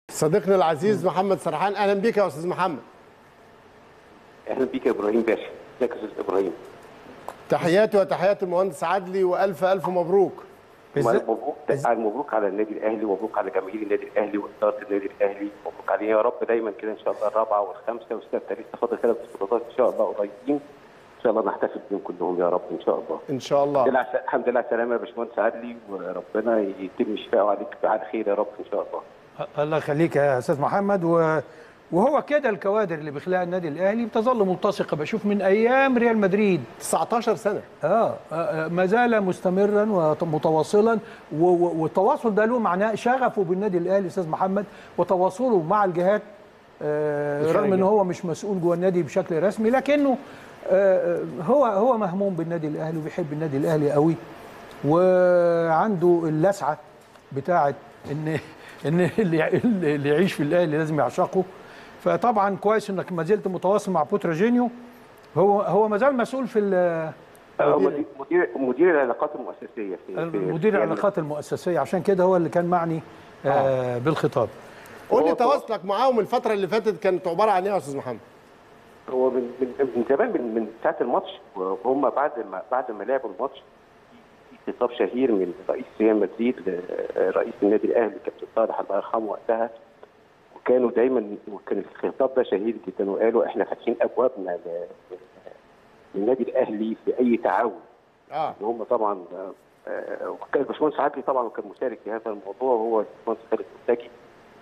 صديقنا العزيز محمد سرحان اهلا بك يا استاذ محمد اهلا بيك يا ابراهيم باشا ازيك يا استاذ ابراهيم تحياتي وتحيات المهندس عدلي والف الف مبروك مبروك مبروك على النادي الاهلي ومبروك على جماهير النادي الاهلي واداره النادي الاهلي مبروك عليه يا رب دايما كده ان شاء الله الرابعه والخامسه والسادسه لسه فاضل ثلاث بطولات ان شاء الله قريبين ان شاء الله نحتفل بيهم كلهم يا رب ان شاء الله ان شاء الله الحمد لله على السلامه يا باشمهندس عدلي وربنا يتم شفاءه عليك على خير يا رب ان شاء الله الله يخليك يا استاذ محمد و... وهو كده الكوادر اللي بيخلقها النادي الاهلي بتظل ملتصقه بشوف من ايام ريال مدريد 19 سنه اه, آه ما زال مستمرا ومتواصلا و... و... والتواصل ده له معناه شغفه بالنادي الاهلي استاذ محمد وتواصله مع الجهات آه رغم ان هو مش مسؤول جوه النادي بشكل رسمي لكنه آه هو هو مهموم بالنادي الاهلي وبيحب النادي الاهلي قوي وعنده اللسعه بتاعه ان ان اللي اللي يعيش في الاهلي لازم يعشقه فطبعا كويس انك ما زلت متواصل مع بوتراجينيو هو هو ما زال مسؤول في مدير مدير مدير العلاقات المؤسسيه في مدير العلاقات المؤسسيه عشان كده هو اللي كان معني آه بالخطاب قول لي تواصلك معاهم الفتره اللي فاتت كانت عباره عن ايه يا استاذ محمد؟ هو من من من زمان من من ساعه الماتش وهم بعد ما بعد ما لعبوا الماتش في خطاب شهير من رئيس ريال مدريد رئيس النادي الاهلي كابتن صالح الله يرحمه وقتها وكانوا دايما وكان الخطاب ده شهير جدا وقالوا احنا فاتحين ابوابنا للنادي الاهلي في اي تعاون. اه هم طبعا وكان الباشمهندس عدلي طبعا كان مشارك في هذا الموضوع وهو الباشمهندس خالد مرتجي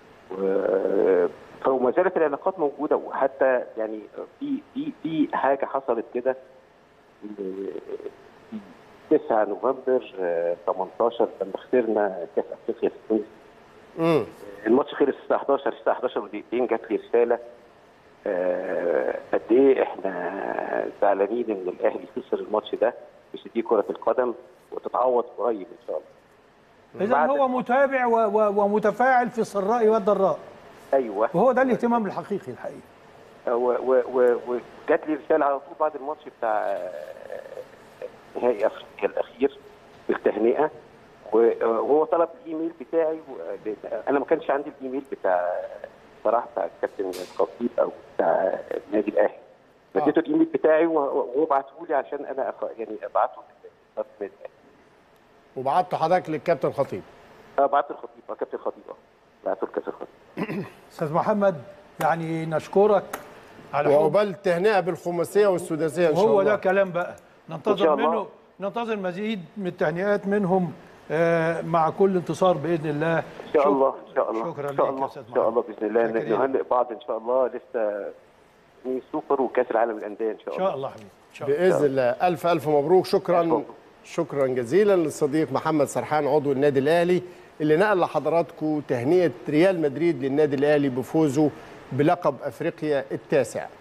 فما زالت العلاقات موجوده وحتى يعني في في في حاجه حصلت كده 9 نوفمبر 18 لما خسرنا كاس افريقيا في تونس امم الماتش خلص الساعه 11 الساعه 11 ودقيقتين جات لي رساله آه قد ايه احنا زعلانين ان الاهلي خسر الماتش ده مش دي كره القدم وتتعوض قريب ان شاء الله اذا هو متابع و و ومتفاعل في السراء والضراء ايوه وهو ده الاهتمام الحقيقي الحقيقي وجات لي رساله على طول بعد الماتش بتاع نهائي افريقيا الاخير بالتهنئه وهو طلب الايميل بتاعي انا ما كانش عندي الايميل بتاع صراحه بتاع الكابتن الخطيب او بتاع النادي الاهلي اديته الايميل بتاعي وهو بعته لي عشان انا يعني ابعته للنادي الاهلي وبعته حضرتك للكابتن خطيب اه بعته الخطيب اه كابتن خطيب اه بعته الكابتن خطيب استاذ محمد يعني نشكرك على وعقبال التهنئه بالخماسيه والسداسيه ان شاء الله هو ده كلام بقى ننتظر منه ننتظر مزيد من التهنئات منهم آه مع كل انتصار باذن الله ان شاء الله ان شاء الله شكرا ان شاء الله ان شاء الله باذن الله نهنئ بعض ان شاء الله لسه سوبر وكاس العالم للانديه ان شاء الله ان شاء الله حبيبي ان شاء الله باذن الله الف الف مبروك شكرا شكرا جزيلا للصديق محمد سرحان عضو النادي الاهلي اللي نقل لحضراتكم تهنئه ريال مدريد للنادي الاهلي بفوزه بلقب افريقيا التاسع